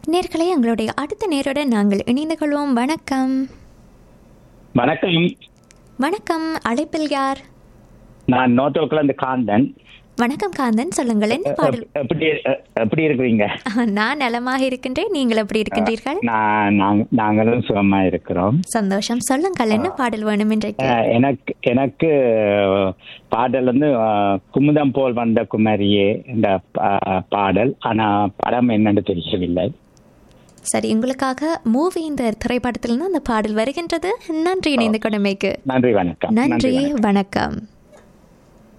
நேர்களே எங்களுடைய அடுத்த நேருடன் நாங்கள் இணைந்து கொள்வோம் வணக்கம் வணக்கம் வணக்கம் அழைப்பில் யார் நான் நோத்தோக்கில் இருந்து காந்தன் வணக்கம் காந்தன் சொல்லுங்கள் என்ன பாடல் எப்- எப்படி எ- எப்படி இருக்கிறீங்க நான் நலமாக இருக்கின்றேன் நீங்கள் எப்படி இருக்கின்றீர்கள் நான் நாங்க- நாங்களும் சுகமா இருக்கிறோம் சந்தோஷம் சொல்லுங்கள் என்ன பாடல் வேணும் இன்றைக்கு அஹ், எனக்கு எனக்கு பாடல் வந்து அஹ், குமுதம் போல் வந்த குமரியே இந்த பா- பாடல் ஆனா படம் என்னன்னு தெரியவில்லை சரி உங்களுக்காக மூவி இந்த திரைப்படத்திலிருந்து அந்த பாடல் வருகின்றது நன்றி இணைந்த கடமைக்கு நன்றி வணக்கம் நன்றி வணக்கம். வணக்கம்